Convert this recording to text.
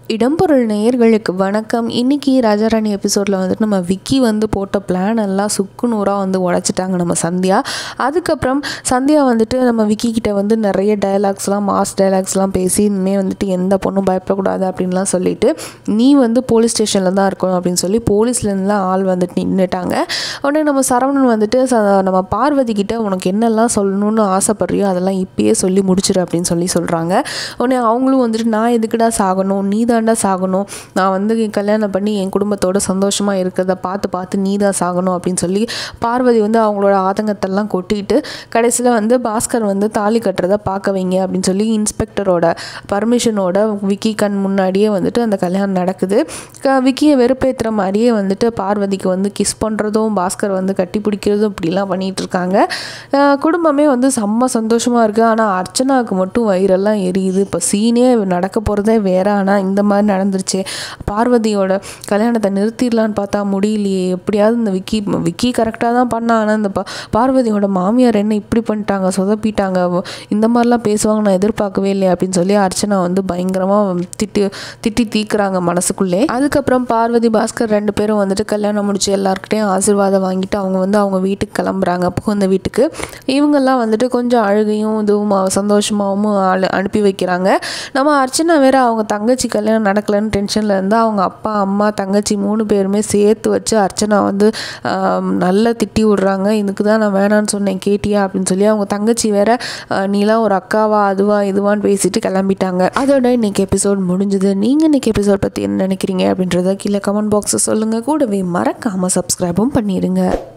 இடம்பொருள் நேயர்களுக்கு வணக்கம் இன்னைக்கு ராஜாராணி எபிசோடில் வந்துட்டு நம்ம விக்கி வந்து போட்ட பிளான் எல்லாம் சுக்கு நூறாக வந்து உடைச்சிட்டாங்க நம்ம சந்தியா அதுக்கப்புறம் சந்தியா வந்துட்டு நம்ம விக்கி கிட்ட வந்து நிறைய டயலாக்ஸ்லாம் மாஸ் டயலாக்ஸ்லாம் பேசி இனிமேல் வந்துட்டு எந்த பொண்ணும் பயப்படக்கூடாது அப்படின்லாம் சொல்லிட்டு நீ வந்து போலீஸ் ஸ்டேஷனில் தான் இருக்கணும் அப்படின்னு சொல்லி போலீஸ்லேருந்துலாம் ஆள் வந்துட்டு நின்றுட்டாங்க உடனே நம்ம சரவணன் வந்துட்டு ச நம்ம பார்வதி கிட்ட உனக்கு என்னெல்லாம் சொல்லணும்னு ஆசைப்படுறியோ அதெல்லாம் இப்பயே சொல்லி முடிச்சிரு அப்படின்னு சொல்லி சொல்கிறாங்க உடனே அவங்களும் வந்துட்டு நான் எதுக்குடா சாகணும் நீ தாண்டா சாகணும் நான் வந்து கல்யாணம் பண்ணி என் குடும்பத்தோட சந்தோஷமாக இருக்கிறத பார்த்து பார்த்து நீ தான் சாகணும் அப்படின்னு சொல்லி பார்வதி வந்து அவங்களோட ஆதங்கத்தெல்லாம் கொட்டிட்டு கடைசியில் வந்து பாஸ்கர் வந்து தாலி கட்டுறதை பார்க்க வைங்க அப்படின்னு சொல்லி இன்ஸ்பெக்டரோட பர்மிஷனோட விக்கி கண் முன்னாடியே வந்துட்டு அந்த கல்யாணம் நடக்குது க விக்கியை வெறுப்பேற்றுற மாதிரியே வந்துட்டு பார்வதிக்கு வந்து கிஸ் பண்ணுறதும் பாஸ்கர் வந்து கட்டி பிடிக்கிறதும் இப்படிலாம் பண்ணிகிட்டு இருக்காங்க அஹ் குடும்பமே வந்து செம்ம சந்தோஷமாக இருக்குது ஆனால் அர்ச்சனாவுக்கு மட்டும் வயிறெல்லாம் எரியுது இப்போ சீனே நடக்க போகிறதே வேற ஆனால் இந்த மாதிரி நடந்துருச்சு பார்வதியோட கல்யாணத்தை நிறுத்திடலான்னு பார்த்தா முடியலையே எப்படியாவது இந்த விக்கி விக்கி கரெக்டாக தான் பண்ணா ஆனால் இந்த பா பார்வதியோட மாமியார் என்ன இப்படி பண்ணிட்டாங்க சொதப்பிட்டாங்க அவ- இந்த மாதிரிலாம் பேசுவாங்க நான் எதிர்பார்க்கவே இல்லை அப்படின்னு சொல்லி அர்ச்சனா வந்து பயங்கரமாக திட்டி திட்டி தீக்குறாங்க மனசுக்குள்ளே அதுக்கப்புறம் பார்வதி பாஸ்கர் ரெண்டு பேரும் வந்துட்டு கல்யாணம் முடிச்சு எல்லாருக்கிட்டையும் ஆசீர்வாதம் வாங்கிட்டு அவங்க வந்து அவங்க வீட்டுக்கு கிளம்புறாங்க புகுந்த வீட்டுக்கு இவங்கெல்லாம் வந்துட்டு கொஞ்சம் அழுகையும் இதுவும் சந்தோஷமாகவும் ஆளு- அனுப்பி வைக்கிறாங்க நம்ம அர்ச்சனா வேற அவங்க தங்கச்சி கல்யாணம் நடக்கலைன்னு டென்ஷனில் இருந்தால் அவங்க அப்பா அம்மா தங்கச்சி மூணு பேருமே சேர்த்து வச்சு அர்ச்சனா வந்து ஆம், நல்லா திட்டி விடுறாங்க இதுக்கு தான் நான் வேணான்னு சொன்னேன் கேட்டியா அப்படின்னு சொல்லி அவங்க தங்கச்சி வேற ஆஹ், நீலாம் ஒரு அக்காவா அதுவா இதுவான்னு பேசிட்டு கிளம்பிட்டாங்க அதோட இன்னைக்கு எபிசோட் முடிஞ்சுது நீங்கள் இன்னைக்கு எபிசோட் பற்றி என்ன நினைக்கிறீங்க அப்படின்றத கீழே கமெண்ட் பாக்ஸை சொல்லுங்கள் கூடவே மறக்காமல் சப்ஸ்கிரைபும் பண்ணிடுங்க